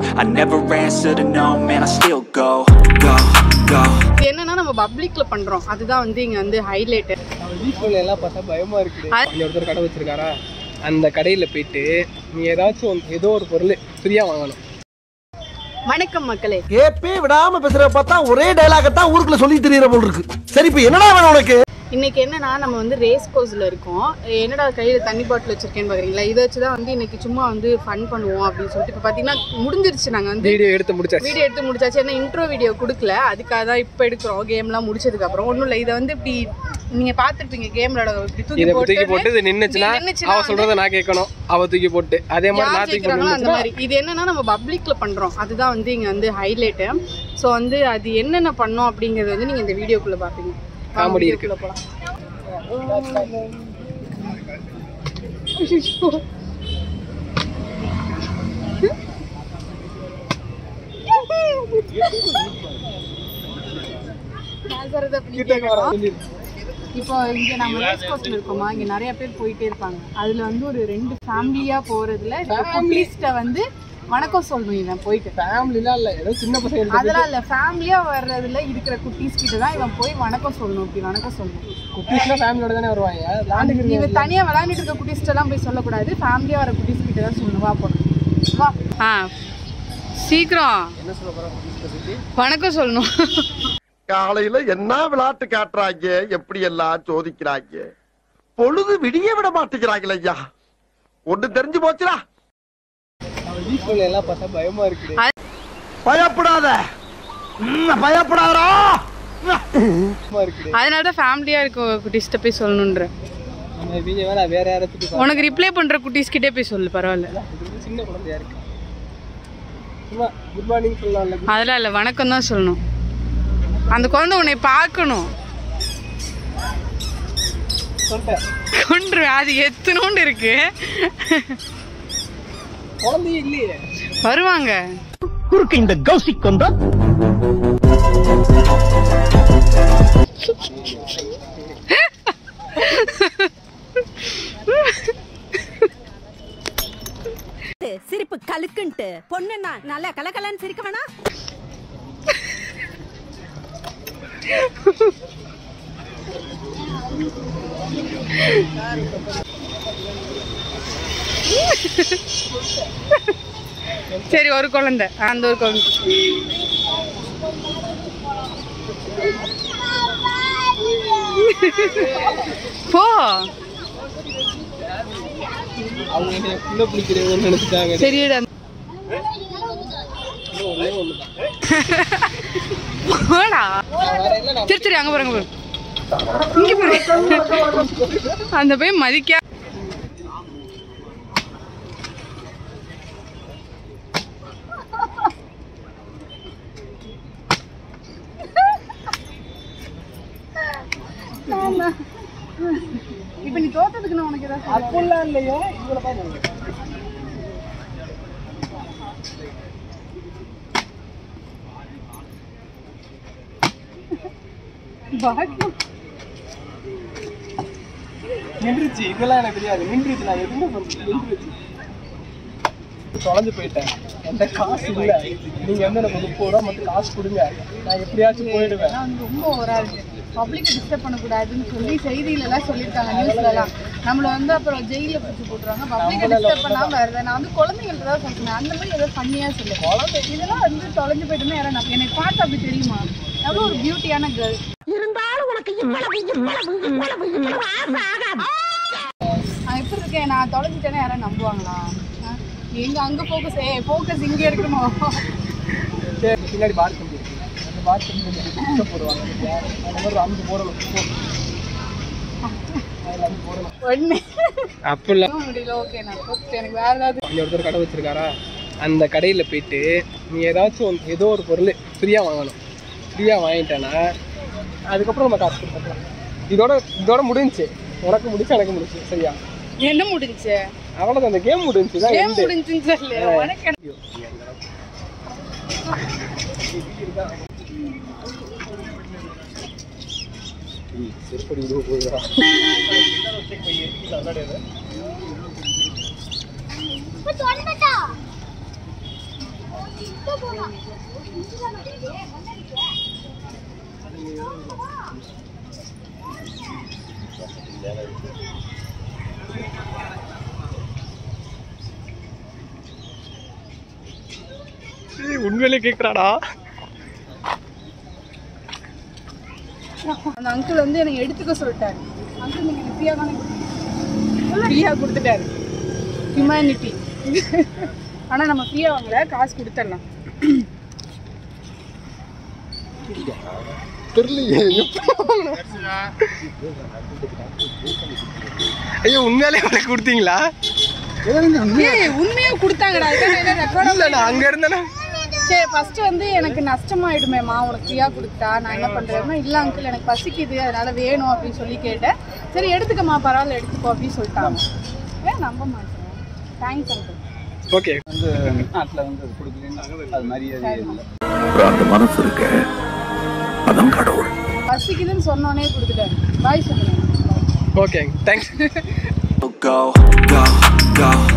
I never answer to no, man, I still go, go, go. இது என்னன்னா நம்ம பப்ளிக்ல பண்றோம் அதுதான் வந்து இங்க வந்து ஹைலைட் அவன் வீட்டுல எல்லாம் பார்த்தா பயமா இருக்குது இங்க ஒருத்தர் கடை வச்சிருக்காரா அந்த கடையில போயிட்டு நீ ஏதாச்சும் ஒன்று- ஏதோ ஒரு பொருள் ஃப்ரீயா வாங்கணும் வணக்கம் மக்களே கேப்பே விடாம பேசுற பார்த்தா ஒரே டைலாக தான் ஊருக்குள்ள சொல்லி தெரியற போல் இருக்கு சரி இப்ப என்னடா வேணும் உனக்கு இன்னைக்கு என்னன்னா நம்ம வந்து ரேஸ் கோர்ஸ்ல இருக்கோம் என்னடா கையில தண்ணி பாட்டில் வச்சிருக்கேன்னு பாக்குறீங்களா இதை வச்சு தான் வந்து இன்னைக்கு சும்மா வந்து ஃபன் பண்ணுவோம் அப்படின்னு சொல்லிட்டு இப்போ பாத்தீங்கன்னா முடிஞ்சிருச்சு நாங்க வந்து வீடியோ எடுத்து முடிச்சாச்சு வீடியோ எடுத்து முடிச்சாச்சு என்ன இன்ட்ரோ வீடியோ கொடுக்கல அதுக்காக தான் இப்போ எடுக்கிறோம் கேம்லாம் முடிச்சதுக்கு அப்புறம் ஒன்றும் இல்லை இதை வந்து இப்படி நீங்க பார்த்துருப்பீங்க கேம் விளையாட இப்படி தூக்கி இதை போட்டு தூக்கி போட்டு இது நின்னுச்சுன்னா இது நின்னுச்சுன்னா அவ சொல்றத நான் கேட்கணும் அவ தூக்கி போட்டு அதே மாதிரி யார் நான் தூக்கி ஜெயிக்கிறாங்களோ அந்த போட்டு மாதிரி இது என்னன்னா நம்ம பப்ளிக்ல பண்றோம் அதுதான் வந்து இங்க வந்து ஹைலைட்டு ஸோ வந்து அது என்னென்ன பண்ணோம் அப்படிங்கறது வந்து நீங்க இந்த வீடியோக்குள்ள பாப்பீங்க வாங்க Comedy இருக்கு. வீடியோக்குள்ள போலாம் நான் சொல்றதை அப்படி கேட்கணும். இப்போ இங்க நம்ம ரேஸ் கோர்ஸ்ல இருக்கோமா இங்க நிறைய பேர் போயிட்டே இருப்பாங்க அதுல வந்து ஒரு ரெண்டு ஃபேமிலியா போறதுல குட்டீஸ்ட வந்து வணக்கம் சொல்லணும் இவன் போயிட்டு ஃபேமிலிலாம் இல்ல ஏதோ சின்ன பசங்க அதெல்லாம் இல்ல ஃபேமிலியா வர்றதுல இருக்கிற குட்டீஸ் கிட்ட தான் இவன் போய் வணக்கம் சொல்லணும் இப்படி வணக்கம் சொல்லணும் குட்டீஸ்லாம் ஃபேமிலியோட தானே வருவாங்க விளாண்டுக்கு இவன் தனியா விளையாண்டுட்டு இருக்க குட்டீஸ்ட எல்லாம் போய் சொல்லக்கூடாது ஃபேமிலியா வர குட்டீஸ் கிட்ட தான் சொல்லணும் வா போகணும் வா ஆ சீக்கிரம் என்ன சொல்ல போறோம் குட்டீஸ்ல பத்தி வணக்கம் சொல்லணும் காலையில என்ன விளையாட்டு காட்டுறாங்க எப்படி எல்லாம் சோதிக்கிறாங்க பொழுது விடிய விட மாட்டேங்கிறாங்களே ஐயா ஒண்ணு தெரிஞ்சு போச்சுடா அவன் வீட்டுல எல்லாம் பார்த்தா பயமா இருக்குது பயப்படாத ம், பயப்படாதடா பயமா இருக்குது அதனால தான் ஃபேமிலியா இருக்க குட்டீஸ்ட போய் சொல்லணுன்ற நம்ம இவங்க வேற வேற யாராச்சும் உனக்கு ரிப்ளை பண்ற குட்டீஸ் கிட்டே போய் சொல்லு பரவாயில்ல இது சின்ன குழந்தையா இருக்கு சும்மா குட் மார்னிங் சொல்லலாம்ல அதெல்லாம் இல்லை வணக்கம் தான் சொல்லணும் அந்த குழந்தை உன்னை பார்க்கணும் சொல்லிட்டேன் கொன்றுவேன் அது எத்தனோண்டு இருக்கு குழந்தையே இல்லையே வருவாங்க குறுக்கு இந்த கௌசிக் கொண்டா சிரிப்பு கலுக்குன்ட்டு பொண்ணுன்னா நல்லா கலகலன்னு சிரிக்க வேணாம் சரி ஒரு குழந்தை அந்த ஒரு குழந்தை போ அவங்க என்னைய புள்ள பிடிக்கிறவங்கன்னு நினைச்சிட்டாங்க சரிடா இன்னும் ஒண்ணே ஒண்ணுதான் போடா வேற இல்ல நான் சரி சரி அங்க பாருங்க பாரு இங்க பாரு அந்த பையன் மதிக்க இப்ப நீ தோத்ததுக்கு நான் உனக்கு ஏதாவது அப்படிலாம் இல்லையே இவளை பாருங்க பாக்கியம் நின்றுச்சு இதெல்லாம் எனக்கு தெரியாது நின்றுச்சு நான் எதுவுமே பண்ணல நின்றுச்சு தொலைஞ்சு போயிட்டேன் என்கிட்ட காசு இல்ல நீங்க வந்து எனக்கு முப்பது ரூபா மட்டும் காசு கொடுங்க நான் எப்படியாச்சும் போயிடுவேன் ஆனா வந்து ரொம்ப ஓவரா இருக்கு பப்ளிக் டிஸ்டர்ப் பண்ணக்கூடாதுன்னு சொல்லி செய்தியில எல்லாம் சொல்லியிருக்காங்க நியூஸ்ல எல்லாம் நம்மள வந்து அப்புறம் ஜெயில பிடிச்சி போட்டுருவாங்க பப்ளிக் டிஸ்டர்ப் பண்ணாம வருது நான் வந்து குழந்தைங்கள்ட்ட தான் சொல்றேன் அந்த மாதிரி ஏதோ பண்ணியா சொல்லு குழந்தை இதெல்லாம் வந்து தொலைஞ்சு போயிட்டுமே யாரும் நம்ப- எனக்கு பார்த்து அப்படி தெரியுமா எவ்வளவு ஒரு பியூட்டியான கேர்ள் இருந்தாலும் உனக்கு இவ்வளவு இவ்வளவு இவ்வளவு இவ்வளவு ஆசை ஆகாது நான் எப்படி இருக்கேன் நான் தொலைஞ்சிட்டேன்னா யாரும் நம்புவாங்களா ஆ? எங்க அங்க ஃபோக்கஸ் ஏ ஃபோக்கஸ் இங்க இருக்கணும் சரி பின்னாடி பார் கம்பி இருக்கு அந்த பார் கம்பி போடுவாங்க அந்த மாதிரி அஞ்சு போடணும் போ. அதுல அஞ்சு போடணும் ஒண்ணு அப்படிலாம் முடியல ஓகே நான் போட்டு எனக்கு வேற ஏதாவது இங்க ஒருத்தர் கடை வச்சிருக்காரா அந்த கடையில போயிட்டு நீ ஏதாச்சும் ஒன்று- ஏதோ ஒரு பொருள் ஃப்ரீயா வாங்கணும் ஃப்ரீயா வாங்கிட்டேன்னா அதுக்கப்புறம் நம்ம காசு கொடுத்துக்கலாம் இதோட இதோட முடிஞ்சுச்சு உனக்கு முடிச்சு எனக்கு முடிச்சு சரியா என்ன முடிஞ்சு அவ்வளோதான் அந்த கேம் முடிஞ்சுச்சு தான் ஏன் end. முடிஞ்சுன்னு சொல்லு உனக்கு என்ன- செருப்படி விடுவ போகுதா உண்மையிலே கேட்குறாடா அந்த அங்கிள் வந்து எனக்கு எடுத்துக்க சொல்லிட்டாரு அங்கிள் நீங்க ஃப்ரீயா தானே ஃப்ரீயா கொடுத்துட்டாரு ஹியூமனிட்டி ஆனா நம்ம ஃப்ரீயா வாங்கல காசு கொடுத்துடலாம் தெரியலையே ஐயோ உண்மையிலே உனக்கு கொடுத்தீங்களா ஏய் உண்மையா கொடுத்தாங்கடா அதுக்காக என்ன ரெக்கார்ட் இல்லைண்ணா அங்க இருந்தேன்னா சரி ஃபர்ஸ்ட் வந்து எனக்கு நஷ்டமாயிடுமேம்மா உனக்கு ஃப்ரீயா கொடுத்தா நான் என்ன பண்றேன்னா இல்ல அங்கிள் எனக்கு பசிக்குது அதனால வேணும் அப்படின்னு சொல்லி கேட்டேன் சரி எடுத்துக்கம்மா பரவாயில்ல எடுத்துக்கோ அப்படின்னு சொல்லிட்டாங்க ஏன் நம்ப மாட்டேன் தேங்க்ஸ் அங்கிள் ஓகே வந்து நாட்டில் வந்து கொடுக்கலன்னு அது மரியாதையே இல்லை அந்த மனசு இருக்க அதான் கடவுள் பசிக்குதுன்னு சொன்னோனே கொடுத்துட்டாரு பாய் சொல்லுங்க okay thanks Go, go, go